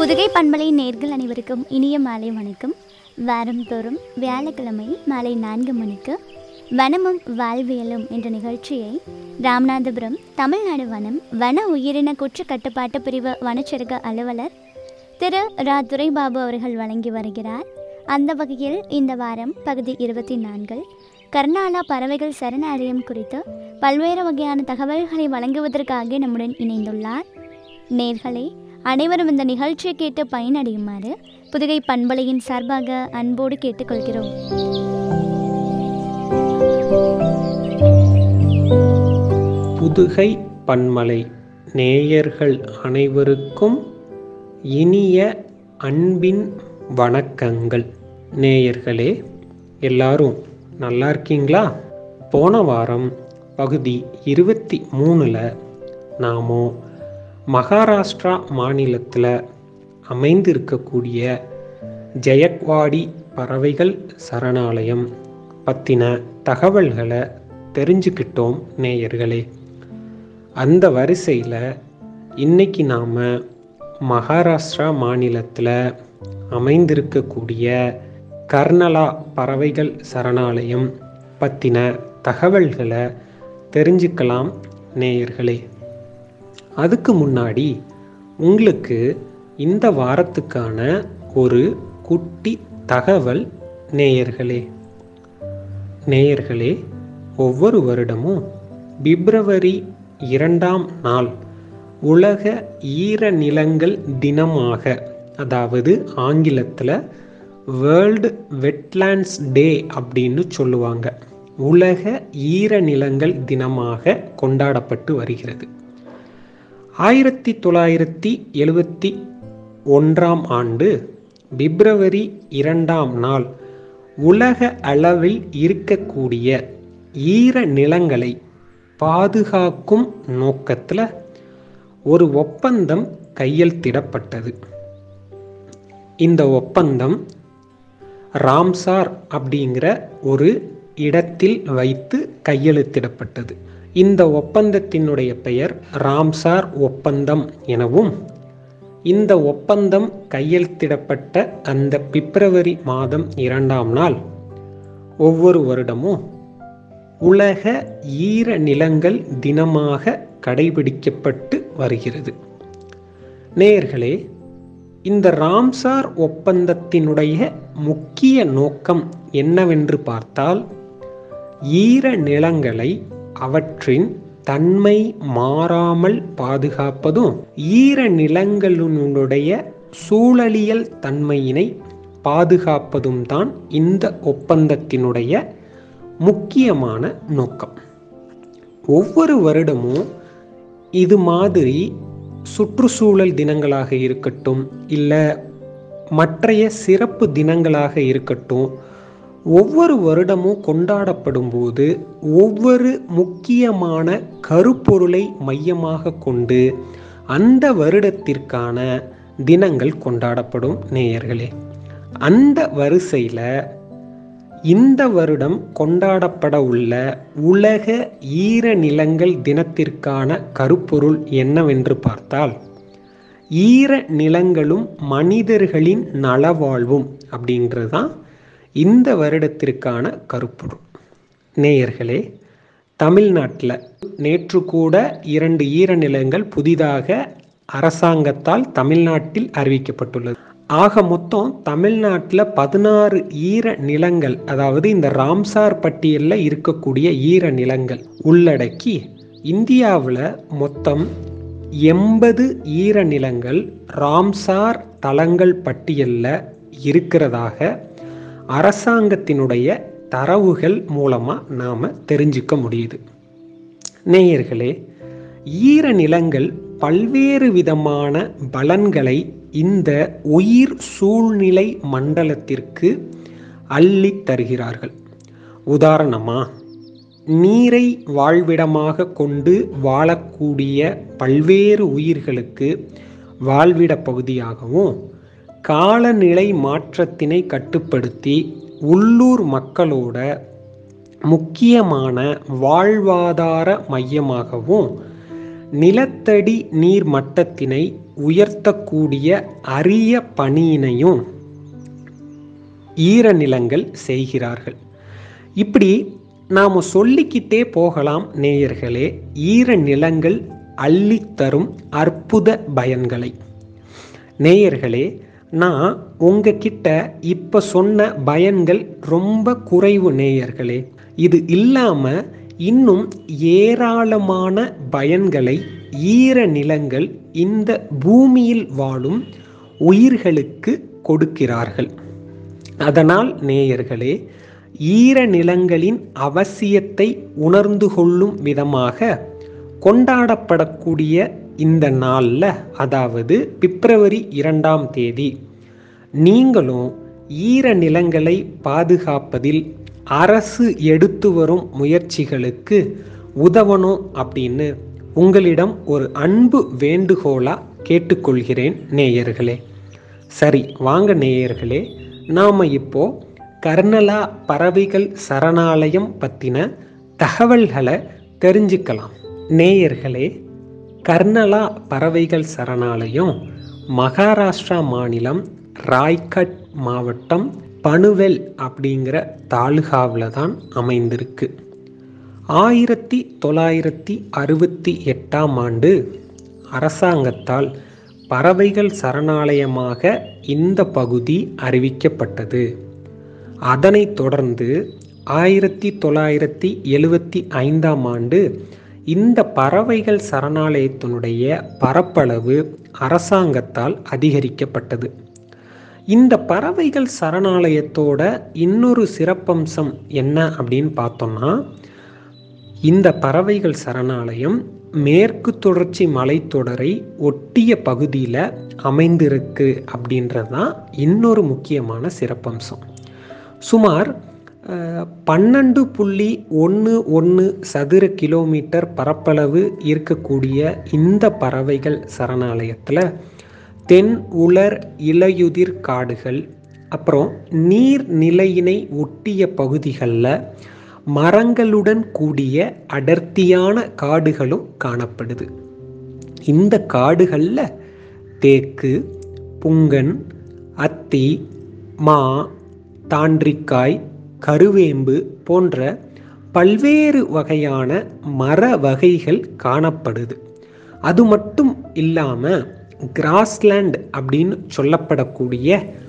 புதுகை பண்பலை நேர்கள் அனைவருக்கும் இனிய மாலை வணக்கம் வாரந்தோறும் வியாழக்கிழமை மாலை நான்கு மணிக்கு வனமும் வாழ்வியலும் என்ற நிகழ்ச்சியை ராமநாதபுரம் தமிழ்நாடு வனம் வன உயிரின குற்ற கட்டுப்பாட்டு பிரிவு வனச்சரக அலுவலர் திரு ரா துரைபாபு அவர்கள் வழங்கி வருகிறார் அந்த வகையில் இந்த வாரம் பகுதி இருபத்தி நான்கில் கர்நாடகா பறவைகள் சரணாலயம் குறித்து பல்வேறு வகையான தகவல்களை வழங்குவதற்காக நம்முடன் இணைந்துள்ளார் நேர்களே அனைவரும் இந்த நிகழ்ச்சியை கேட்டு பயனடையுமாறு புதுகை பண்பலையின் சார்பாக அன்போடு கேட்டுக்கொள்கிறோம் புதுகை பன்மலை நேயர்கள் அனைவருக்கும் இனிய அன்பின் வணக்கங்கள் நேயர்களே எல்லாரும் நல்லா இருக்கீங்களா போன வாரம் பகுதி இருபத்தி மூணில் நாமோ மகாராஷ்டிரா மாநிலத்தில் அமைந்திருக்கக்கூடிய ஜெயக்வாடி பறவைகள் சரணாலயம் பற்றின தகவல்களை தெரிஞ்சுக்கிட்டோம் நேயர்களே அந்த வரிசையில் இன்னைக்கு நாம் மகாராஷ்டிரா மாநிலத்தில் அமைந்திருக்கக்கூடிய கர்னலா பறவைகள் சரணாலயம் பற்றின தகவல்களை தெரிஞ்சுக்கலாம் நேயர்களே அதுக்கு முன்னாடி உங்களுக்கு இந்த வாரத்துக்கான ஒரு குட்டி தகவல் நேயர்களே நேயர்களே ஒவ்வொரு வருடமும் பிப்ரவரி இரண்டாம் நாள் உலக ஈரநிலங்கள் தினமாக அதாவது ஆங்கிலத்தில் வேர்ல்டு வெட்லேண்ட்ஸ் டே அப்படின்னு சொல்லுவாங்க உலக ஈரநிலங்கள் தினமாக கொண்டாடப்பட்டு வருகிறது ஆயிரத்தி தொள்ளாயிரத்தி எழுபத்தி ஒன்றாம் ஆண்டு பிப்ரவரி இரண்டாம் நாள் உலக அளவில் இருக்கக்கூடிய ஈர நிலங்களை பாதுகாக்கும் நோக்கத்தில் ஒரு ஒப்பந்தம் கையெழுத்திடப்பட்டது இந்த ஒப்பந்தம் ராம்சார் அப்படிங்கிற ஒரு இடத்தில் வைத்து கையெழுத்திடப்பட்டது இந்த ஒப்பந்தத்தினுடைய பெயர் ராம்சார் ஒப்பந்தம் எனவும் இந்த ஒப்பந்தம் கையெழுத்திடப்பட்ட அந்த பிப்ரவரி மாதம் இரண்டாம் நாள் ஒவ்வொரு வருடமும் உலக ஈர நிலங்கள் தினமாக கடைபிடிக்கப்பட்டு வருகிறது நேயர்களே இந்த ராம்சார் ஒப்பந்தத்தினுடைய முக்கிய நோக்கம் என்னவென்று பார்த்தால் ஈர நிலங்களை அவற்றின் தன்மை மாறாமல் பாதுகாப்பதும் ஈர நிலங்களினுடைய சூழலியல் தன்மையினை பாதுகாப்பதும் தான் இந்த ஒப்பந்தத்தினுடைய முக்கியமான நோக்கம் ஒவ்வொரு வருடமும் இது மாதிரி சுற்றுச்சூழல் தினங்களாக இருக்கட்டும் இல்லை மற்றைய சிறப்பு தினங்களாக இருக்கட்டும் ஒவ்வொரு வருடமும் கொண்டாடப்படும் போது ஒவ்வொரு முக்கியமான கருப்பொருளை மையமாக கொண்டு அந்த வருடத்திற்கான தினங்கள் கொண்டாடப்படும் நேயர்களே அந்த வரிசையில் இந்த வருடம் கொண்டாடப்பட உள்ள உலக ஈர நிலங்கள் தினத்திற்கான கருப்பொருள் என்னவென்று பார்த்தால் ஈர நிலங்களும் மனிதர்களின் நலவாழ்வும் அப்படின்றது தான் இந்த வருடத்திற்கான கருப்பொருள் நேயர்களே தமிழ்நாட்டில் நேற்று கூட இரண்டு ஈரநிலங்கள் புதிதாக அரசாங்கத்தால் தமிழ்நாட்டில் அறிவிக்கப்பட்டுள்ளது ஆக மொத்தம் தமிழ்நாட்டில் பதினாறு ஈர நிலங்கள் அதாவது இந்த ராம்சார் பட்டியலில் இருக்கக்கூடிய ஈர நிலங்கள் உள்ளடக்கி இந்தியாவில் மொத்தம் எண்பது ஈர நிலங்கள் ராம்சார் தலங்கள் பட்டியலில் இருக்கிறதாக அரசாங்கத்தினுடைய தரவுகள் மூலமாக நாம் தெரிஞ்சுக்க முடியுது நேயர்களே ஈர நிலங்கள் பல்வேறு விதமான பலன்களை இந்த உயிர் சூழ்நிலை மண்டலத்திற்கு அள்ளி தருகிறார்கள் உதாரணமாக நீரை வாழ்விடமாக கொண்டு வாழக்கூடிய பல்வேறு உயிர்களுக்கு வாழ்விட பகுதியாகவும் காலநிலை மாற்றத்தினை கட்டுப்படுத்தி உள்ளூர் மக்களோட முக்கியமான வாழ்வாதார மையமாகவும் நிலத்தடி நீர் மட்டத்தினை உயர்த்தக்கூடிய அரிய பணியினையும் ஈரநிலங்கள் செய்கிறார்கள் இப்படி நாம் சொல்லிக்கிட்டே போகலாம் நேயர்களே ஈரநிலங்கள் அள்ளித்தரும் அற்புத பயன்களை நேயர்களே நான் உங்ககிட்ட இப்போ சொன்ன பயன்கள் ரொம்ப குறைவு நேயர்களே இது இல்லாமல் இன்னும் ஏராளமான பயன்களை ஈர நிலங்கள் இந்த பூமியில் வாழும் உயிர்களுக்கு கொடுக்கிறார்கள் அதனால் நேயர்களே ஈர நிலங்களின் அவசியத்தை உணர்ந்து கொள்ளும் விதமாக கொண்டாடப்படக்கூடிய இந்த நாளில் அதாவது பிப்ரவரி இரண்டாம் தேதி நீங்களும் ஈர நிலங்களை பாதுகாப்பதில் அரசு எடுத்து வரும் முயற்சிகளுக்கு உதவணும் அப்படின்னு உங்களிடம் ஒரு அன்பு வேண்டுகோளா கேட்டுக்கொள்கிறேன் நேயர்களே சரி வாங்க நேயர்களே நாம் இப்போ கர்னலா பறவைகள் சரணாலயம் பற்றின தகவல்களை தெரிஞ்சுக்கலாம் நேயர்களே கர்னலா பறவைகள் சரணாலயம் மகாராஷ்டிரா மாநிலம் ராய்கட் மாவட்டம் பனுவெல் அப்படிங்கிற தாலுகாவில் தான் அமைந்திருக்கு ஆயிரத்தி தொள்ளாயிரத்தி அறுபத்தி எட்டாம் ஆண்டு அரசாங்கத்தால் பறவைகள் சரணாலயமாக இந்த பகுதி அறிவிக்கப்பட்டது அதனைத் தொடர்ந்து ஆயிரத்தி தொள்ளாயிரத்தி எழுவத்தி ஐந்தாம் ஆண்டு இந்த பறவைகள் சரணாலயத்தினுடைய பரப்பளவு அரசாங்கத்தால் அதிகரிக்கப்பட்டது இந்த பறவைகள் சரணாலயத்தோட இன்னொரு சிறப்பம்சம் என்ன அப்படின்னு பார்த்தோம்னா இந்த பறவைகள் சரணாலயம் மேற்கு தொடர்ச்சி மலைத்தொடரை ஒட்டிய பகுதியில் அமைந்திருக்கு அப்படின்றது தான் இன்னொரு முக்கியமான சிறப்பம்சம் சுமார் பன்னெண்டு புள்ளி ஒன்று ஒன்று சதுர கிலோமீட்டர் பரப்பளவு இருக்கக்கூடிய இந்த பறவைகள் சரணாலயத்தில் தென் உலர் இலையுதிர் காடுகள் அப்புறம் நீர் நிலையினை ஒட்டிய பகுதிகளில் மரங்களுடன் கூடிய அடர்த்தியான காடுகளும் காணப்படுது இந்த காடுகளில் தேக்கு புங்கன் அத்தி மா தாண்டிக்காய் கருவேம்பு போன்ற பல்வேறு வகையான மர வகைகள் காணப்படுது அது மட்டும் இல்லாமல் கிராஸ்லேண்ட் அப்படின்னு சொல்லப்படக்கூடிய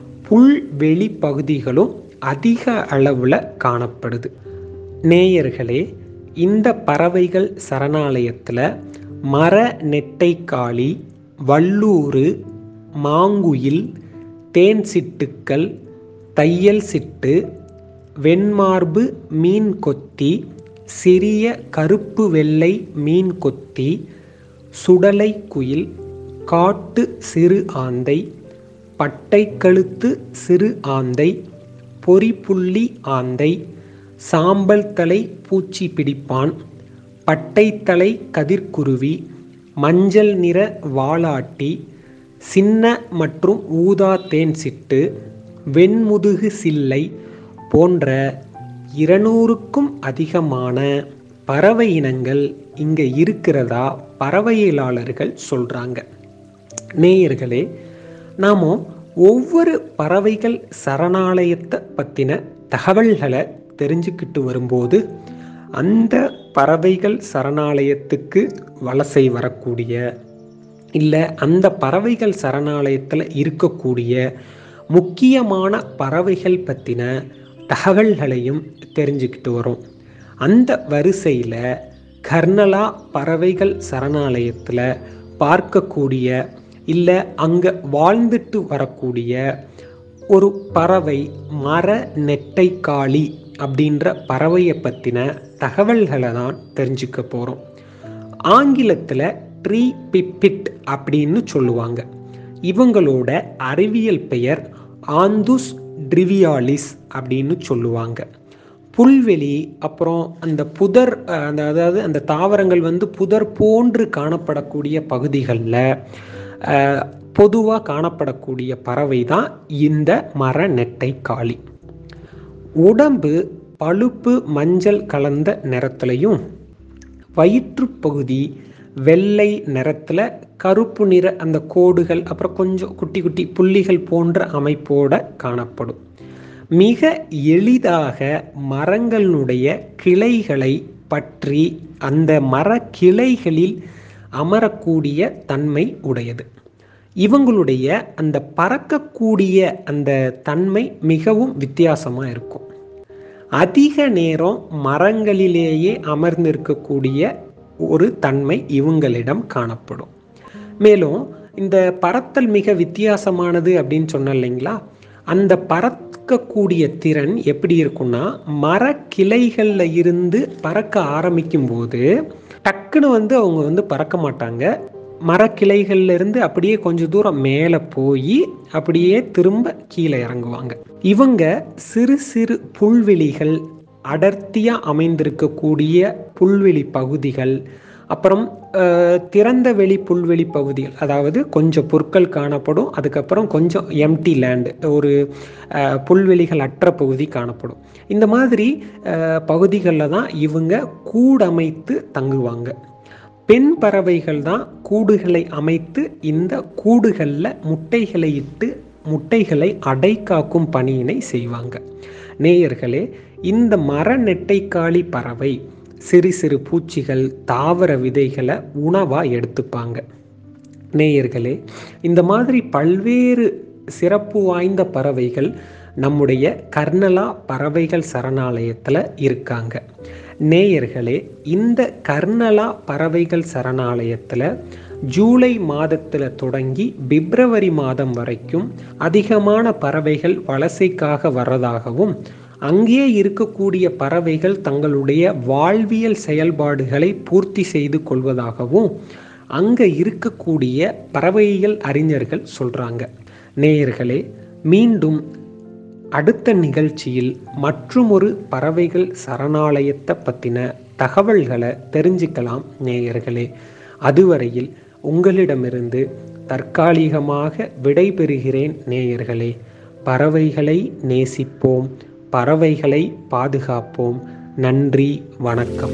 புல்வெளி பகுதிகளும் அதிக அளவில் காணப்படுது நேயர்களே இந்த பறவைகள் சரணாலயத்தில் மர நெட்டைக்காளி வல்லூறு மாங்குயில் தேன் சிட்டுக்கள் தையல் சிட்டு வெண்மார்பு மீன் கொத்தி சிறிய கருப்பு வெள்ளை மீன் கொத்தி சுடலை குயில் காட்டு சிறு ஆந்தை பட்டை கழுத்து சிறு ஆந்தை பொறிப்புள்ளி ஆந்தை சாம்பல் தலை பூச்சி பிடிப்பான் பட்டைத்தலை கதிர்குருவி மஞ்சள் நிற வாளாட்டி சின்ன மற்றும் ஊதா தேன் சிட்டு வெண்முதுகு சில்லை போன்ற இருநூறுக்கும் அதிகமான பறவை இனங்கள் இங்கே இருக்கிறதா பறவையியலாளர்கள் சொல்கிறாங்க நேயர்களே நாம் ஒவ்வொரு பறவைகள் சரணாலயத்தை பற்றின தகவல்களை தெரிஞ்சுக்கிட்டு வரும்போது அந்த பறவைகள் சரணாலயத்துக்கு வலசை வரக்கூடிய இல்லை அந்த பறவைகள் சரணாலயத்தில் இருக்கக்கூடிய முக்கியமான பறவைகள் பற்றின தகவல்களையும் தெரிஞ்சுக்கிட்டு வரோம் அந்த வரிசையில் கர்னலா பறவைகள் சரணாலயத்தில் பார்க்கக்கூடிய இல்லை அங்கே வாழ்ந்துட்டு வரக்கூடிய ஒரு பறவை மர நெட்டைக்காளி அப்படின்ற பறவையை பற்றின தகவல்களை தான் தெரிஞ்சுக்க போகிறோம் ஆங்கிலத்தில் ட்ரீ பிப்பிட் அப்படின்னு சொல்லுவாங்க இவங்களோட அறிவியல் பெயர் ஆந்துஸ் ட்ரிவியாலிஸ் அப்படின்னு சொல்லுவாங்க புல்வெளி அப்புறம் அந்த புதர் அந்த அதாவது அந்த தாவரங்கள் வந்து புதர் போன்று காணப்படக்கூடிய பகுதிகளில் பொதுவாக காணப்படக்கூடிய பறவை தான் இந்த மர நெட்டை காளி உடம்பு பழுப்பு மஞ்சள் கலந்த நிறத்துலையும் வயிற்றுப்பகுதி வெள்ளை நிறத்தில் கருப்பு நிற அந்த கோடுகள் அப்புறம் கொஞ்சம் குட்டி குட்டி புள்ளிகள் போன்ற அமைப்போட காணப்படும் மிக எளிதாக மரங்களுடைய கிளைகளை பற்றி அந்த மர கிளைகளில் அமரக்கூடிய தன்மை உடையது இவங்களுடைய அந்த பறக்கக்கூடிய அந்த தன்மை மிகவும் வித்தியாசமாக இருக்கும் அதிக நேரம் மரங்களிலேயே அமர்ந்திருக்கக்கூடிய ஒரு தன்மை இவங்களிடம் காணப்படும் மேலும் இந்த பறத்தல் மிக வித்தியாசமானது அப்படின்னு சொன்ன இல்லைங்களா அந்த பறக்கக்கூடிய திறன் எப்படி இருக்கும்னா மரக்கிளைகளில் இருந்து பறக்க ஆரம்பிக்கும் போது டக்குன்னு வந்து அவங்க வந்து பறக்க மாட்டாங்க மரக்கிளைகள்ல இருந்து அப்படியே கொஞ்சம் தூரம் மேலே போய் அப்படியே திரும்ப கீழே இறங்குவாங்க இவங்க சிறு சிறு புல்வெளிகள் அடர்த்தியாக அமைந்திருக்கக்கூடிய புல்வெளி பகுதிகள் அப்புறம் திறந்த வெளி புல்வெளி பகுதிகள் அதாவது கொஞ்சம் புற்கள் காணப்படும் அதுக்கப்புறம் கொஞ்சம் எம்டி லேண்டு ஒரு புல்வெளிகள் அற்ற பகுதி காணப்படும் இந்த மாதிரி பகுதிகளில் தான் இவங்க கூடமைத்து தங்குவாங்க பெண் பறவைகள் தான் கூடுகளை அமைத்து இந்த கூடுகளில் முட்டைகளை இட்டு முட்டைகளை அடை காக்கும் பணியினை செய்வாங்க நேயர்களே இந்த மர நெட்டைக்காளி பறவை சிறு சிறு பூச்சிகள் தாவர விதைகளை உணவாக எடுத்துப்பாங்க நேயர்களே இந்த மாதிரி பல்வேறு சிறப்பு வாய்ந்த பறவைகள் நம்முடைய கர்னலா பறவைகள் சரணாலயத்தில் இருக்காங்க நேயர்களே இந்த கர்னலா பறவைகள் சரணாலயத்தில் ஜூலை மாதத்தில் தொடங்கி பிப்ரவரி மாதம் வரைக்கும் அதிகமான பறவைகள் வலசைக்காக வர்றதாகவும் அங்கே இருக்கக்கூடிய பறவைகள் தங்களுடைய வாழ்வியல் செயல்பாடுகளை பூர்த்தி செய்து கொள்வதாகவும் அங்கே இருக்கக்கூடிய பறவைகள் அறிஞர்கள் சொல்கிறாங்க நேயர்களே மீண்டும் அடுத்த நிகழ்ச்சியில் மற்றுமொரு பறவைகள் சரணாலயத்தை பற்றின தகவல்களை தெரிஞ்சுக்கலாம் நேயர்களே அதுவரையில் உங்களிடமிருந்து தற்காலிகமாக விடைபெறுகிறேன் நேயர்களே பறவைகளை நேசிப்போம் பறவைகளை பாதுகாப்போம் நன்றி வணக்கம்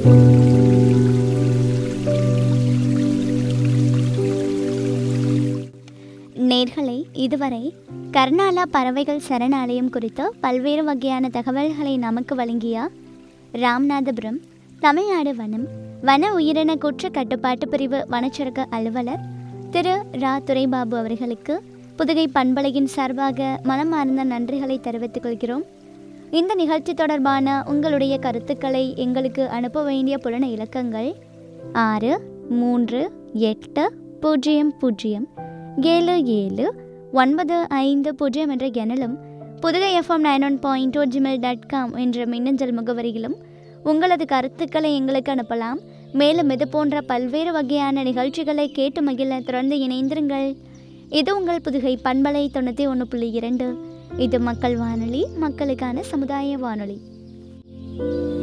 நேர்களை இதுவரை கர்நாலா பறவைகள் சரணாலயம் குறித்த பல்வேறு வகையான தகவல்களை நமக்கு வழங்கிய ராம்நாதபுரம் தமிழ்நாடு வனம் வன உயிரின குற்ற கட்டுப்பாட்டு பிரிவு வனச்சரக அலுவலர் திரு ரா துரைபாபு அவர்களுக்கு புதுகை பண்பலையின் சார்பாக மனமார்ந்த நன்றிகளை தெரிவித்துக் கொள்கிறோம் இந்த நிகழ்ச்சி தொடர்பான உங்களுடைய கருத்துக்களை எங்களுக்கு அனுப்ப வேண்டிய புலன இலக்கங்கள் ஆறு மூன்று எட்டு பூஜ்ஜியம் பூஜ்ஜியம் ஏழு ஏழு ஒன்பது ஐந்து பூஜ்ஜியம் என்ற எண்ணிலும் Pudugai FM nine one point two Gmail dot com என்ற மின்னஞ்சல் முகவரியிலும் உங்களது கருத்துக்களை எங்களுக்கு அனுப்பலாம் மேலும் இது போன்ற பல்வேறு வகையான நிகழ்ச்சிகளை கேட்டு மகிழ தொடர்ந்து இணைந்திருங்கள் இது உங்கள் புதுகை பண்பலை தொண்ணூற்றி ஒன்று புள்ளி இரண்டு இது மக்கள் வானொலி மக்களுக்கான சமுதாய வானொலி